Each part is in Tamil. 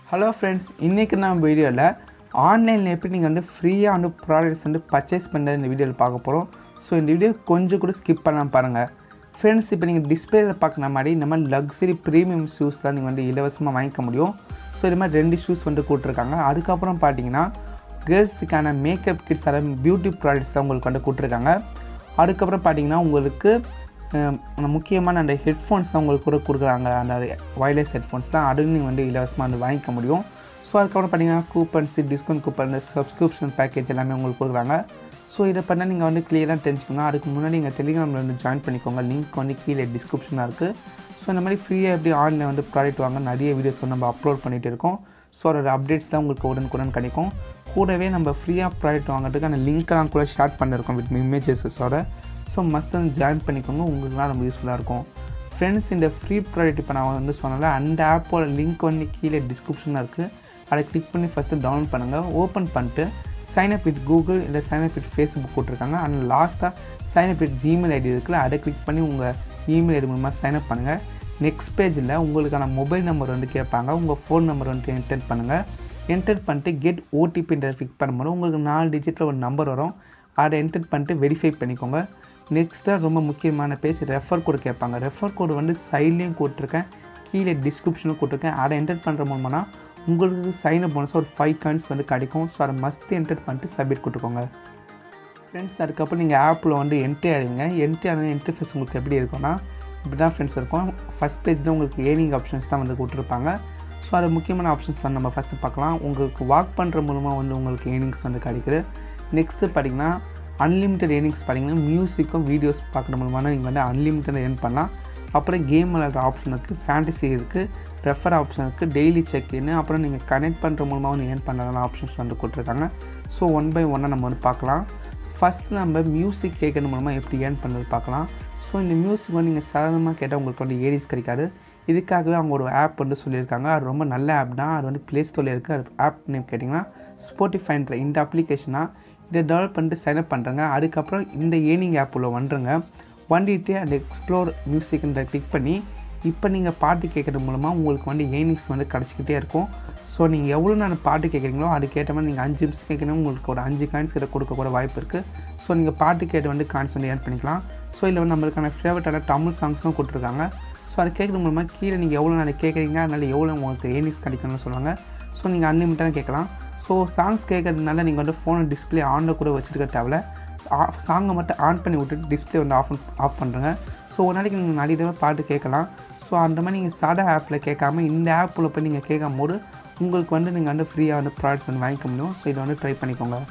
ஹலோ ஃப்ரெண்ட்ஸ் இன்றைக்கி நம்ம வீடியோவில் ஆன்லைனில் எப்படி நீங்கள் வந்து ஃப்ரீயாக வந்து ப்ராடக்ட்ஸ் வந்து பர்ச்சேஸ் பண்ணுற இந்த வீடியோவில் பார்க்க போகிறோம் ஸோ இந்த வீடியோ கொஞ்சம் கூட ஸ்கிப் பண்ணாமல் பாருங்கள் ஃப்ரெண்ட்ஸ் இப்போ நீங்கள் டிஸ்பிளேயில் பார்க்குற மாதிரி இந்த மாதிரி லக்ஸரி ப்ரீமியம் ஷூஸ் தான் நீங்கள் வந்து இலவசமாக வாங்கிக்க முடியும் ஸோ இது மாதிரி ரெண்டு ஷூஸ் வந்து கூட்டிருக்காங்க அதுக்கப்புறம் பார்த்தீங்கன்னா கேர்ள்ஸுக்கான மேக்கப் கிட்ஸ் அதாவது பியூட்டி ப்ராடக்ட்ஸ் தான் உங்களுக்கு வந்து கூட்டிருக்காங்க அதுக்கப்புறம் பார்த்தீங்கன்னா உங்களுக்கு அஹ், முக்கியமான அந்த ஹெட்ஃபோன்ஸ் தான் உங்களுக்கு கூட கொடுக்குறாங்க அந்த வயர்லெஸ் ஹெட்ஃபோன்ஸ் தான் அதுவும் நீங்கள் வந்து இலவசமாக வந்து வாங்கிக்க முடியும் ஸோ அதுக்கப்புறம் பார்த்தீங்கன்னா coupons discount coupon subscription package எல்லாமே உங்களுக்கு கொடுக்குறாங்க ஸோ இதை பண்ணால் நீங்கள் வந்து கிளியராக தெரிஞ்சுக்கோங்க அதுக்கு முன்னாடி நீங்கள் டெலிகிராமில் வந்து ஜாயின் பண்ணிக்கோங்க லிங்க் வந்து கீழே டிஸ்கிரிப்ஷனாக இருக்குது ஸோ இந்த மாதிரி ஃப்ரீயாக எப்படி ஆன்லைன் வந்து ப்ராடக்ட் வாங்க நிறைய வீடியோஸ் வந்து நம்ம அப்லோட் பண்ணிகிட்டு இருக்கோம் ஸோ அதோட அப்டேட்ஸ் தான் உங்களுக்கு உடனுக்குடன் கிடைக்கும் கூடவே நம்ம ஃப்ரீயாக ப்ராடக்ட் வாங்குறதுக்கு அந்த லிங்க்கெல்லாம் கூட ஷேர் பண்ணியிருக்கோம் வித் இமேஜஸஸோட ஸோ மஸ்ட் வந்து ஜாயின் பண்ணிக்கோங்க உங்களுக்குலாம் ரொம்ப யூஸ்ஃபுல்லாக இருக்கும் ஃப்ரெண்ட்ஸ் இந்த ஃப்ரீ ப்ராடக்ட் இப்போ நான் வந்து சொன்னல அந்த ஆப்போட லிங்க் வந்து கீழே டிஸ்கிரிப்ஷனில் இருக்குது அதை கிளிக் பண்ணி ஃபஸ்ட்டு டவுன்லோட் பண்ணுங்கள் ஓப்பன் பண்ணிட்டு சைன் அப் வித் கூகுள் இல்லை சைன் அப் வித் ஃபேஸ்புக் போட்டிருக்காங்க அண்ட் லாஸ்ட்டாக sign up with Gmail ID இருக்குல்ல அதை கிளிக் பண்ணி உங்கள் இமெயில் ஐடி மூலமாக சைன் அப் பண்ணுங்கள் நெக்ஸ்ட் பேஜில் உங்களுக்கான மொபைல் நம்பர் வந்து கேட்பாங்க உங்கள் ஃபோன் நம்பர் வந்து என்டர் பண்ணுங்கள் என்டர் பண்ணிட்டு கெட் ஓடிபின்ற கிளிக் பண்ணும்போது உங்களுக்கு நாலு டிஜிட்டில் ஒரு நம்பர் வரும் அதை என்டர் பண்ணிட்டு வெரிஃபை பண்ணிக்கோங்க நெக்ஸ்ட் தான் ரொம்ப முக்கியமான பேஜ் ரெஃபர் கோடு கேட்பாங்க ரெஃபர் கோடு வந்து சைட்லேயும் கொடுத்துருக்கேன் கீழே டிஸ்கிரிப்ஷனும் கொடுத்துருக்கேன் அதை என்டர் பண்ணுற மூலமாக உங்களுக்கு சைன் அப் போனஸ் ஒரு ஃபைவ் காயின்ஸ் வந்து கிடைக்கும் ஸோ அதை மஸ்ட் என்டர் பண்ணிட்டு சப்மிட் கொடுத்துக்கோங்க ஃப்ரெண்ட்ஸ் அதுக்கப்புறம் நீங்கள் ஆப்பில் வந்து என்ட்ரி ஆகிடுங்க என்ட்ரி ஆன இன்டர்ஃபேஸ் உங்களுக்கு எப்படி இருக்கும்னா இப்படி தான் ஃப்ரெண்ட்ஸ் இருக்கும் ஃபஸ்ட் பேஜில் உங்களுக்கு ஏர்னிங் ஆப்ஷன்ஸ் தான் வந்து கொடுத்துருப்பாங்க ஸோ அது முக்கியமான ஆப்ஷன்ஸ் வந்து நம்ம ஃபஸ்ட்டு பார்க்கலாம் உங்களுக்கு வாக் பண்ணுற மூலமாக வந்து உங்களுக்கு ஏர்னிங்ஸ் வந்து கிடைக்குது நெக்ஸ்ட்டு பார்த்தீங்கன்னா அன்லிமிட்டட் ஏர்னிங்ஸ் பார்த்தீங்கன்னா மியூசிக்கும் வீடியோஸ் பார்க்குற மூலமாக நீங்கள் வந்து அன்லிமிட்டட் ஏர்ன் பண்ணலாம் அப்புறம் கேம் விளையாடுற ஆப்ஷன் இருக்குது ஃபேண்டசி இருக்குது ரெஃபர் ஆப்ஷன் இருக்குது டெய்லி செக்இன்னு அப்புறம் நீங்கள் கனெக்ட் பண்ணுற மூலமாக வந்து ஏர்ன் பண்ணுறதுலாம் ஆப்ஷன்ஸ் வந்து கொடுத்துருக்காங்க ஸோ ஒன் பை ஒன்னாக நம்ம வந்து பார்க்கலாம் ஃபஸ்ட் நம்ம மியூசிக் கேட்கறது மூலமாக எப்படி ஏர்ன் பண்ணுறது பார்க்கலாம் ஸோ இந்த மியூசிக் வந்து நீங்கள் சாதாரணமாக கேட்டால் உங்களுக்கு வந்து ஏரிஸ் கிடைக்காது இதுக்காகவே அவங்க ஒரு ஆப் வந்து சொல்லியிருக்காங்க அது ரொம்ப நல்ல ஆப் தான் அது வந்து ப்ளே ஸ்டோரில் இருக்குது அது ஆப் நேம் கேட்டிங்கன்னா ஸ்போட்டிஃபைன்ற இந்த அப்ளிகேஷனாக இதை டெவலப் பண்ணிட்டு சைன்அப் பண்ணுறேங்க அதுக்கப்புறம் இந்த ஏர்னிங் ஆப் உள்ள வந்துருங்க வந்துட்டு அந்த எக்ஸ்ப்ளோர் மியூசிக்ன்ற கிளிக் பண்ணி இப்போ நீங்கள் பாட்டு கேட்குறது மூலமாக உங்களுக்கு வந்து ஏர்னிங்ஸ் வந்து கிடச்சிக்கிட்டே இருக்கும் ஸோ நீங்கள் எவ்வளோ நேரம் பாட்டு கேட்குறீங்களோ அதுக்கேற்ற மாதிரி நீங்கள் அஞ்சு நிமிஷம் கேட்கணும் உங்களுக்கு ஒரு அஞ்சு காயின்ஸ் கிட்ட கொடுக்க கூட வாய்ப்பு இருக்குது ஸோ நீங்கள் பாட்டு கேட்டு வந்து காயின்ஸ் வந்து ஏர்ன் பண்ணிக்கலாம் ஸோ இதில் வந்து நம்மளுக்கான ஃபேவரட்டான தமிழ் சாங்ஸும் கொடுத்துருக்காங்க ஸோ அது கேட்குறது மூலமாக கீழே நீங்கள் எவ்வளோ நாள் கேட்குறீங்க அதனால எவ்வளோ உங்களுக்கு ஏர்னிங்ஸ் கிடைக்கும்னு சொல்லுவாங்க ஸோ நீங்கள் அன்லிமிட்டாக கேட்கலாம் ஸோ சாங்ஸ் கேட்கறதுனால நீங்கள் வந்து ஃபோனை டிஸ்பிளே ஆனில் கூட வச்சுருக்க தேவையில்ல சாங்கை மட்டும் ஆன் பண்ணி விட்டுட்டு டிஸ்பிளே வந்து ஆஃப் ஆஃப் பண்ணுறேங்க ஸோ ஒரு நாளைக்கு நீங்கள் நிறைய தடவை பாட்டு கேட்கலாம் ஸோ அந்த மாதிரி நீங்கள் சாதா ஆப்பில் கேட்காம இந்த ஆப்பில் போய் நீங்கள் கேட்கும் போது உங்களுக்கு வந்து நீங்கள் வந்து ஃப்ரீயாக வந்து ப்ராடக்ட்ஸ் வந்து வாங்கிக்க முடியும் ஸோ இதை வந்து ட்ரை பண்ணிக்கோங்க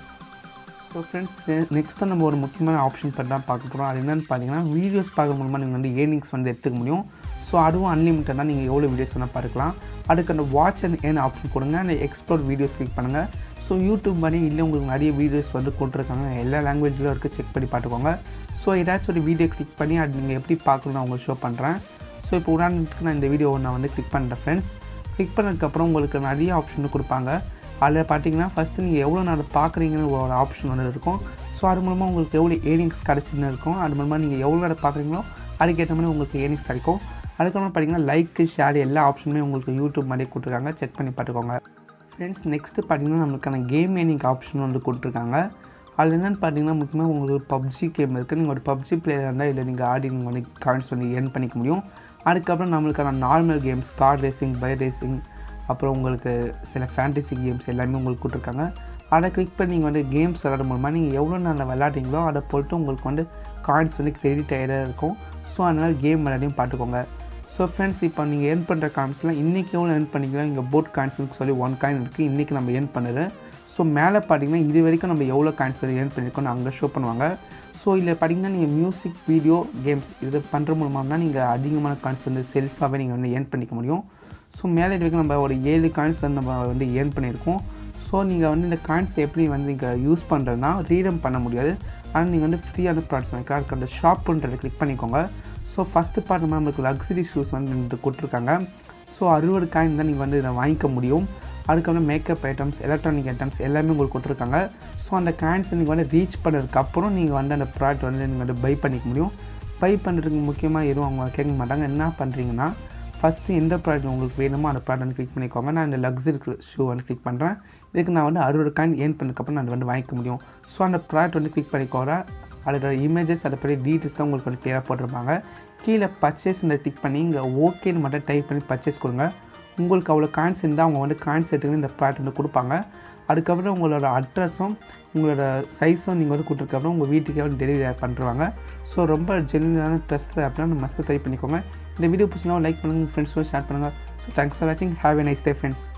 ஸோ ஃப்ரெண்ட்ஸ் நெக்ஸ்ட் நம்ம ஒரு முக்கியமான ஆப்ஷன் பற்றி தான் பார்க்க போகிறோம் அது என்னென்னு பார்த்தீங்கன்னா வீடியோஸ் பார்க்க மூலமாக நீங்கள் வந்து ஏர்னிங்ஸ் வந்து எடுத்துக்க முடியும் ஸோ அதுவும் அன்லிமிட்டட் தான் நீங்கள் எவ்வளோ வீடியோஸ் வேணால் பார்க்கலாம் அதுக்கு அந்த வாட்ச் அண்ட் ஏன் ஆப்ஷன் கொடுங்க அந்த எக்ஸ்ப்ளோர் வீடியோஸ் கிளிக் பண்ணுங்கள் ஸோ யூடியூப் மாதிரி இல்லை உங்களுக்கு நிறைய வீடியோஸ் வந்து கொடுத்துருக்காங்க எல்லா லாங்குவேஜ்லையும் இருக்குது செக் பண்ணி பார்த்துக்கோங்க ஸோ ஏதாச்சும் ஒரு வீடியோ கிளிக் பண்ணி அது நீங்கள் எப்படி பார்க்கணும்னு உங்களுக்கு ஷோ பண்ணுறேன் ஸோ இப்போ உதாரணத்துக்கு நான் இந்த வீடியோவை நான் வந்து கிளிக் பண்ணுறேன் ஃப்ரெண்ட்ஸ் கிளிக் பண்ணதுக்கப்புறம் உங்களுக்கு நிறைய ஆப்ஷன் கொடுப்பாங்க அதில் பார்த்தீங்கன்னா ஃபஸ்ட்டு நீங்கள் எவ்வளோ நேரம் பார்க்குறீங்கன்னு ஒரு ஆப்ஷன் வந்து இருக்கும் ஸோ அது மூலமாக உங்களுக்கு எவ்வளோ ஏர்னிங்ஸ் கிடச்சின்னு இருக்கும் அது மூலமாக நீங்கள் எவ்வளோ நேரம் பார்க்குறீங்களோ அதுக்கேற்ற மாதிரி உங்களுக்கு ஏர்னிங்ஸ் கிடைக்கும் அதுக்கப்புறம் பார்த்தீங்கன்னா லைக்கு ஷேர் எல்லா ஆப்ஷனுமே உங்களுக்கு யூடியூப் மாதிரியே கொடுத்துருக்காங்க செக் பண்ணி பார்த்துக்கோங்க ஃப்ரெண்ட்ஸ் நெக்ஸ்ட்டு பார்த்தீங்கன்னா நம்மளுக்கான கேம் ஏர்னிங் ஆப்ஷன் வந்து கொடுத்துருக்காங்க அதில் என்னென்னு பார்த்தீங்கன்னா முக்கியமாக உங்களுக்கு பப்ஜி கேம் இருக்குது நீங்கள் ஒரு பப்ஜி பிளேயர் இருந்தால் இல்லை நீங்கள் ஆடி நீங்கள் வந்து காயின்ஸ் வந்து ஏர்ன் பண்ணிக்க முடியும் அதுக்கப்புறம் நம்மளுக்கான normal games car racing bike racing அப்புறம் உங்களுக்கு சில ஃபேண்டசி கேம்ஸ் எல்லாமே உங்களுக்கு கொடுத்துருக்காங்க அதை கிளிக் பண்ணி நீங்கள் வந்து கேம்ஸ் விளாட மூலமாக நீங்கள் எவ்வளோ நாளில் விளாட்றீங்களோ அதை பொறுத்து உங்களுக்கு வந்து காயின்ஸ் வந்து கிரெடிட் ஆகிட்டே இருக்கும் ஸோ அதனால் கேம் விளையாடையும் பார்த்துக்கோங்க ஸோ ஃப்ரெண்ட்ஸ் இப்போ நீங்கள் ஏர்ன் பண்ணுற காயின்ஸ்லாம் இன்றைக்கி எவ்வளோ ஏர்ன் பண்ணிக்கலாம் இங்கே போட் காயின்ஸ்னு சொல்லி ஒன் காயின் இருக்குது இன்றைக்கி நம்ம ஏர்ன் பண்ணுறது ஸோ மேலே பார்த்தீங்கன்னா இது வரைக்கும் நம்ம எவ்வளோ காயின்ஸ் வந்து ஏர்ன் பண்ணியிருக்கோம்னு அங்கே ஷோ பண்ணுவாங்க ஸோ இதில் பார்த்தீங்கன்னா நீங்கள் மியூசிக் வீடியோ கேம்ஸ் இது பண்ணுற மூலமாக தான் நீங்கள் அதிகமான காயின்ஸ் வந்து செல்ஃபாகவே நீங்கள் வந்து ஏர்ன் பண்ணிக்க முடியும் ஸோ மேலே இது வரைக்கும் நம்ம ஒரு ஏழு காயின்ஸ் வந்து நம்ம வந்து ஏர்ன் பண்ணியிருக்கோம் ஸோ நீங்கள் வந்து இந்த காயின்ஸ் எப்படி வந்து நீங்கள் யூஸ் பண்ணுறதுனா ரீடம் பண்ண முடியாது ஆனால் நீங்கள் வந்து ஃப்ரீயான ப்ராடக்ட்ஸ் வாங்கிக்கலாம் அதுக்கு அந்த ஷாப்புன்றதை கிளிக் பண்ணிக்கோங்க ஸோ ஃபஸ்ட்டு பார்ட் நம்ம நம்மளுக்கு லக்ஸரி ஷூஸ் வந்து ரெண்டு கொடுத்துருக்காங்க ஸோ அறுபது காயின் தான் நீங்கள் வந்து இதை வாங்கிக்க முடியும் அதுக்கப்புறம் மேக்கப் ஐட்டம்ஸ் எலக்ட்ரானிக் ஐட்டம்ஸ் எல்லாமே உங்களுக்கு கொடுத்துருக்காங்க ஸோ அந்த காயின்ஸை நீங்கள் வந்து ரீச் பண்ணதுக்கப்புறம் நீங்கள் வந்து அந்த ப்ராடக்ட் வந்து நீங்கள் வந்து பை பண்ணிக்க முடியும் பை பண்ணுறதுக்கு முக்கியமாக எதுவும் அவங்க கேட்க மாட்டாங்க என்ன பண்ணுறீங்கன்னா ஃபஸ்ட்டு எந்த ப்ராடக்ட் உங்களுக்கு வேணுமோ அந்த ப்ராடக்ட் வந்து கிளிக் பண்ணிக்கோங்க நான் இந்த லக்ஸரி ஷூ வந்து கிளிக் பண்ணுறேன் இதுக்கு நான் வந்து அறுபது காயின் ஏர்ன் பண்ணதுக்கப்புறம் நான் வந்து வாங்கிக்க முடியும் ஸோ அந்த ப்ராடக்ட் வந்து கிளிக் பண்ணிக்கோங்க அதோட இமேஜஸ் அதை பற்றி டீட்டெயில்ஸ் தான் உங்களுக்கு வந்து கிளியராக போட்டிருப்பாங்க கீழே பர்ச்சேஸ் இந்த டிக் பண்ணி இங்கே ஓகேன்னு மட்டும் டைப் பண்ணி பர்ச்சேஸ் கொடுங்க உங்களுக்கு அவ்வளோ காயின்ஸ் இருந்தால் அவங்க வந்து காயின்ஸ் எடுத்துக்கிட்டு இந்த ப்ராடக்ட் வந்து கொடுப்பாங்க அதுக்கப்புறம் உங்களோட அட்ரஸும் உங்களோட சைஸும் நீங்கள் வந்து கொடுத்துருக்கப்புறம் உங்கள் வீட்டுக்கே வந்து டெலிவரி பண்ணுறாங்க ஸோ ரொம்ப ஜென்யூனான ட்ரெஸ்ட் அப்படின்னா மஸ்ட்டு ட்ரை பண்ணிக்கோங்க இந்த வீடியோ பிடிச்சினா லைக் பண்ணுங்கள் ஃப்ரெண்ட்ஸோட ஷேர் பண்ணுங்கள் ஸோ தேங்க்ஸ் ஃபார் வாட்சிங் have a nice day friends